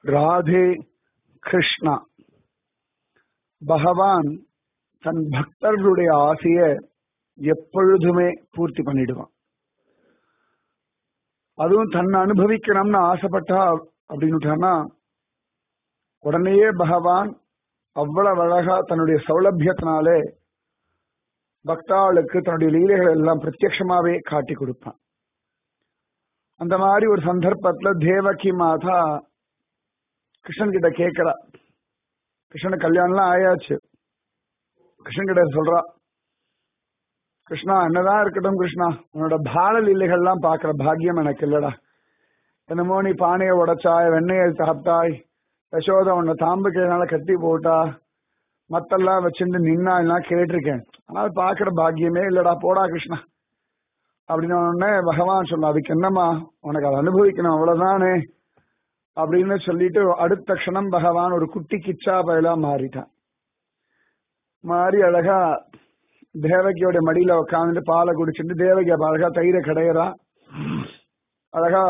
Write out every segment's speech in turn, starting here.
ராதே கிருஷ்ணா பகவான் தன் பக்தர்களுடைய ஆசைய எப்பொழுதுமே பூர்த்தி பண்ணிடுவான் அதுவும் தன்னை அனுபவிக்கணும்னு ஆசைப்பட்டா அப்படின்னுட்டான்னா உடனேயே பகவான் அவ்வளவு அழகா தன்னுடைய சௌலபியத்தினாலே பக்தாளுக்கு தன்னுடைய லீலைகள் எல்லாம் பிரத்யட்சமாவே காட்டி கொடுப்பான் அந்த மாதிரி ஒரு சந்தர்ப்பத்துல தேவகி மாதா கிருஷ்ணன் கிட்ட கேட்கிறா கிருஷ்ணன் கல்யாணம்லாம் ஆயாச்சு கிருஷ்ணன் கிட்ட சொல்றா கிருஷ்ணா என்னதான் இருக்கட்டும் கிருஷ்ணா உன்னோட பால லீலைகள்லாம் பாக்குற பாக்கியம் எனக்கு இல்லடா என்னமோ நீ பானையை உடைச்சாய் வெண்ணெயை சாப்பிட்டாய் யசோதா உன்னை தாம்பு கையினால கட்டி போட்டா மத்தெல்லாம் வச்சிருந்து நின்னா எல்லாம் கேட்டிருக்கேன் ஆனால் பாக்குற பாக்கியமே இல்லடா போடா கிருஷ்ணா அப்படின்னு உடனே பகவான் சொன்ன அதுக்கு என்னம்மா உனக்கு அதை அனுபவிக்கணும் அவ்வளவுதானே அப்படின்னு சொல்லிட்டு அடுத்த க்ஷணம் பகவான் ஒரு குட்டி கிச்சா பயலா மாறிட்டான் மாறி அழகா தேவகியோட மடியில உட்காந்துட்டு பாலை குடிச்சிட்டு தேவகி அழகா தயிரை கடையிறா அழகா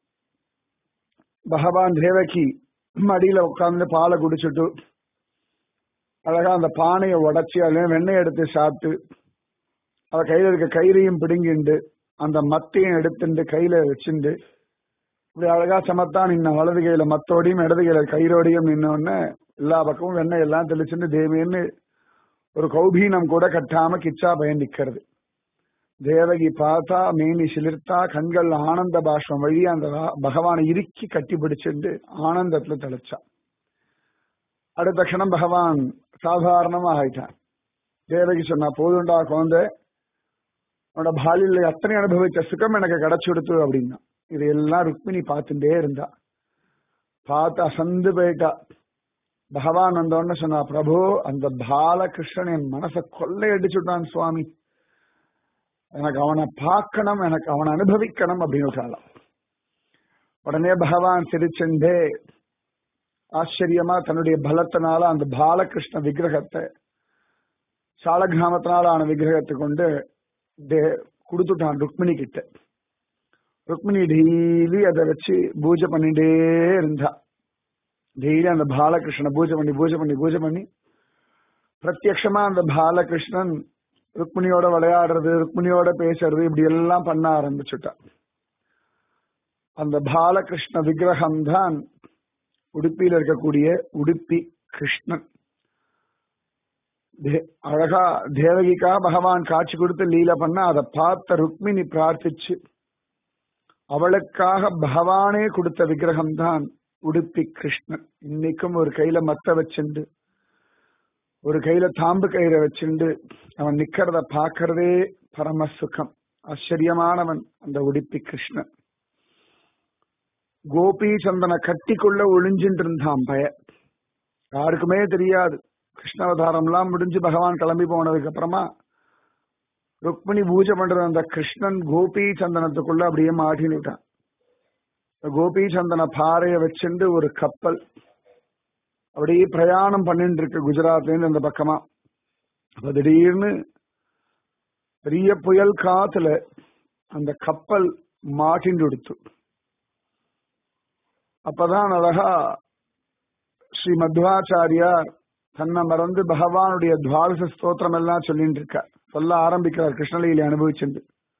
பகவான் தேவகி மடியில உட்காந்து பாலை குடிச்சிட்டு அழகா அந்த பானையை உடைச்சி அதுல வெண்ணெய் எடுத்து சாப்பிட்டு அவ கையில இருக்க கயிறையும் பிடுங்கிண்டு அந்த மத்தையும் எடுத்துட்டு கையில வச்சுண்டு இப்படி அழகா சமத்தா நின்ன வலது கையில மத்தோடையும் இடது கையில கயிறோடையும் நின்னோடனே எல்லா பக்கமும் வெண்ணெய் எல்லாம் தெளிச்சுட்டு தேவின்னு ஒரு கௌபீனம் கூட கட்டாம கிச்சா பயன் நிக்கிறது தேவகி பார்த்தா மேனி சிலிர்த்தா கண்கள் ஆனந்த பாஷ்பம் வழி அந்த பகவானை இறுக்கி கட்டி பிடிச்சிட்டு ஆனந்தத்துல தெளிச்சா அடுத்த க்ஷணம் பகவான் சாதாரணமா ஆயிட்டான் தேவகி சொன்னா போதுண்டா குழந்தை உன்னோட பாலியில் அத்தனை அனுபவிச்ச சுகம் எனக்கு கிடைச்சுடுத்து அப்படின்னா இதையெல்லாம் ருக்மிணி பார்த்துட்டே இருந்தா பார்த்து அசந்து போயிட்டா பகவான் வந்தோன்னு சொன்னா பிரபு அந்த பாலகிருஷ்ணன் என் மனசை கொள்ளையடிச்சுட்டான் சுவாமி எனக்கு அவனை பார்க்கணும் எனக்கு அவனை அனுபவிக்கணும் அப்படின்னு உடனே பகவான் சிரிச்சுண்டே ஆச்சரியமா தன்னுடைய பலத்தினால அந்த பாலகிருஷ்ண விக்கிரகத்தை சாலகிராமத்தினால ஆன விக்கிரகத்தை கொண்டு கொடுத்துட்டான் ருக்மிணி கிட்ட ருக்மிணி டெய்லி அதை வச்சு பூஜை பண்ணிட்டே இருந்தா டெய்லி அந்த பாலகிருஷ்ணனை பூஜை பண்ணி பூஜை பண்ணி பூஜை பண்ணி பிரத்யக்ஷமா அந்த பாலகிருஷ்ணன் ருக்மிணியோட விளையாடுறது ருக்மிணியோட பேசுறது இப்படி எல்லாம் பண்ண ஆரம்பிச்சுட்டா அந்த பாலகிருஷ்ண விக்கிரகம் தான் உடுப்பியில் இருக்கக்கூடிய உடுப்பி கிருஷ்ணன் அழகா தேவகிக்கா பகவான் காட்சி கொடுத்து லீல பண்ண அதை பார்த்த ருக்மிணி பிரார்த்திச்சு அவளுக்காக பகவானே கொடுத்த விக்கிரகம் தான் உடுப்பி கிருஷ்ணன் இன்னைக்கும் ஒரு கையில மத்த வச்சுண்டு ஒரு கையில தாம்பு கயிறை வச்சுண்டு அவன் நிக்கிறத பாக்குறதே பரம சுகம் ஆச்சரியமானவன் அந்த உடுப்பி கிருஷ்ணன் கோபி சந்தன கட்டிக்குள்ள ஒளிஞ்சிட்டு இருந்தான் பய யாருக்குமே தெரியாது கிருஷ்ணாவதாரம் எல்லாம் முடிஞ்சு பகவான் கிளம்பி போனதுக்கு அப்புறமா ருக்மிணி பூஜை பண்ற அந்த கிருஷ்ணன் கோபி சந்தனத்துக்குள்ள அப்படியே மாட்டினுட்டான் கோபி சந்தன பாறைய வச்சுண்டு ஒரு கப்பல் அப்படியே பிரயாணம் பண்ணிட்டு இருக்கு குஜராத்ல இருந்து அந்த பக்கமா அப்ப திடீர்னு பெரிய புயல் காத்துல அந்த கப்பல் மாட்டிண்டு எடுத்து அப்பதான் அழகா ஸ்ரீ மத்வாச்சாரியார் தன்னை மறந்து பகவானுடைய துவாதச ஸ்தோத்திரம் எல்லாம் சொல்லிட்டு இருக்கார் சொல்ல ஆரம்பிக்கிறார் கிருஷ்ணலீலை அனுபவிச்சுண்டு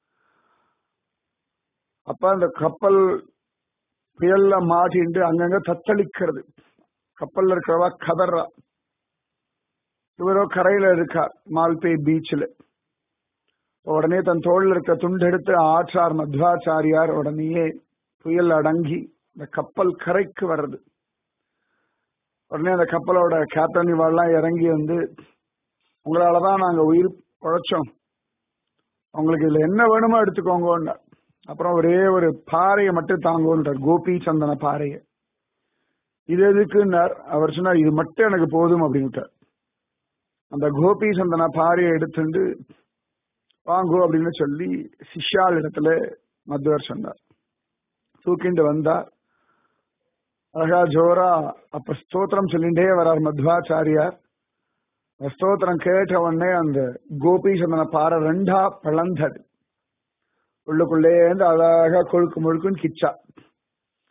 அப்ப அந்த கப்பல் புயல்ல மாட்டிண்டு அங்கங்க தத்தளிக்கிறது கப்பல்ல இருக்கிறவா கதர்றா இவரோ கரையில இருக்கார் மால்பே பீச்சில் உடனே தன் தோல்ல இருக்க துண்டு எடுத்து ஆற்றார் மத்வாச்சாரியார் உடனேயே புயல் அடங்கி இந்த கப்பல் கரைக்கு வர்றது உடனே அந்த கப்பலோட கேப்டன் இவாள்லாம் இறங்கி வந்து உங்களாலதான் நாங்க உயிர் உழைச்சோம் உங்களுக்கு இதுல என்ன வேணுமோ எடுத்துக்கோங்க அப்புறம் ஒரே ஒரு பாறையை மட்டும் தாங்கோன்றார் கோபி சந்தன பாறையை இது எதுக்குன்னார் அவர் சொன்னார் இது மட்டும் எனக்கு போதும் அப்படின்ட்டார் அந்த கோபி சந்தன பாறையை எடுத்துட்டு வாங்கோ அப்படின்னு சொல்லி சிஷ்யால் இடத்துல மத்வர் சொன்னார் தூக்கிண்டு வந்தார் அழகா ஜோரா அப்ப ஸ்தோத்திரம் சொல்லிண்டே வரார் மத்வாச்சாரியார் ஸ்தோத்திரம் கேட்ட உடனே அந்த கோபி சந்தன பாறை ரெண்டா பிளந்தது உள்ளுக்குள்ளே இருந்து அழகா கொழுக்கு முழுக்குன்னு கிச்சா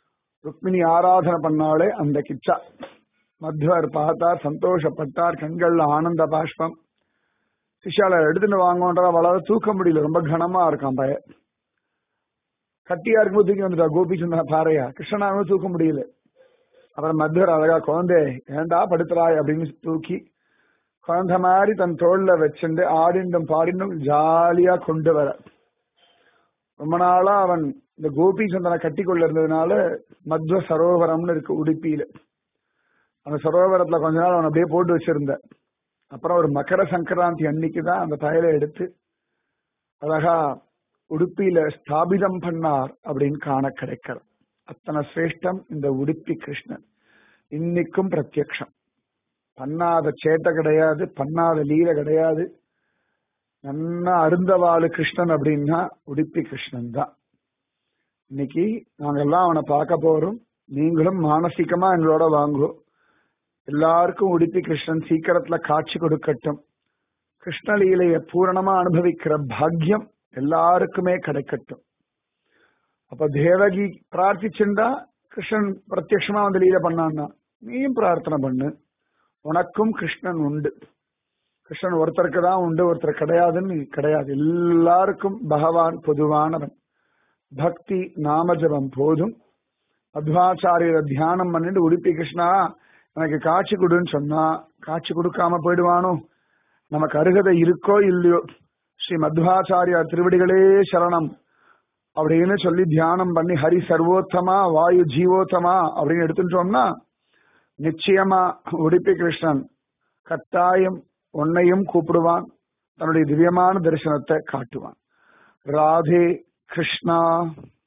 ருக்மிணி ஆராதனை பண்ணாலே அந்த கிச்சா மத்வர் பார்த்தார் சந்தோஷப்பட்டார் கண்கள்ல ஆனந்த பாஷ்பம் சிஷால எடுத்துட்டு வாங்கன்றா அவளால தூக்க முடியல ரொம்ப கனமா இருக்கான் பய கட்டியா இருக்கும்போது தூக்கி வந்துட்டா கோபிச்சந்திரன் பாறையா கிருஷ்ணனாவும் தூக்க முடியல அப்புறம் மத்வர் அழகா குழந்தை ஏண்டா படுத்துறாய் அப்படின்னு தூக்கி குழந்தை மாதிரி தன் தோல்ல வச்சுண்டு ஆடிண்டும் பாடிண்டும் ஜாலியா கொண்டு வர ரொம்ப நாளா அவன் இந்த கோபிச்சந்தனை கட்டி கொள்ள இருந்ததுனால மத்வ சரோவரம்னு இருக்கு உடுப்பியில அந்த சரோவரத்துல கொஞ்ச நாள் அவன் அப்படியே போட்டு வச்சிருந்த அப்புறம் ஒரு மகர சங்கராந்தி அன்னைக்கு தான் அந்த பயலை எடுத்து அழகா உடுப்பியில ஸ்தாபிதம் பண்ணார் அப்படின்னு காண கிடைக்கிறது அத்தனை சிரேஷ்டம் இந்த உடுப்பி கிருஷ்ணன் இன்னைக்கும் பிரத்யக்ஷம் பண்ணாத சேட்டை கிடையாது பண்ணாத லீல கிடையாது நன்னா அருந்தவாளு கிருஷ்ணன் அப்படின்னா உடுப்பி கிருஷ்ணன் தான் இன்னைக்கு நாங்கெல்லாம் அவனை பார்க்க போறோம் நீங்களும் மானசீகமா எங்களோட வாங்கோ எல்லாருக்கும் உடுப்பி கிருஷ்ணன் சீக்கிரத்துல காட்சி கொடுக்கட்டும் கிருஷ்ணலீலைய பூரணமா அனுபவிக்கிற பாக்கியம் எல்லாருக்குமே கிடைக்கட்டும் அப்ப தேவகி பிரார்த்திச்சுண்டா கிருஷ்ணன் பிரத்யட்சமா வந்து லீல பண்ணான்னா நீயும் பிரார்த்தனை பண்ணு உனக்கும் கிருஷ்ணன் உண்டு கிருஷ்ணன் ஒருத்தருக்கு தான் உண்டு ஒருத்தர் கிடையாதுன்னு கிடையாது எல்லாருக்கும் பகவான் பொதுவானவன் பக்தி நாமஜபம் போதும் மத்வாச்சாரியர தியானம் பண்ணிட்டு உடுப்பி கிருஷ்ணா எனக்கு காட்சி கொடுன்னு சொன்னா காட்சி கொடுக்காம போயிடுவானோ நமக்கு அருகதை இருக்கோ இல்லையோ ஸ்ரீ மத்வாச்சாரியார் திருவடிகளே சரணம் அப்படின்னு சொல்லி தியானம் பண்ணி ஹரி சர்வோத்தமா வாயு ஜீவோத்தமா அப்படின்னு எடுத்துட்டோம்னா நிச்சயமா உடுப்பி கிருஷ்ணன் கட்டாயம் உன்னையும் கூப்பிடுவான் தன்னுடைய திவ்யமான தரிசனத்தை காட்டுவான் ராதே கிருஷ்ணா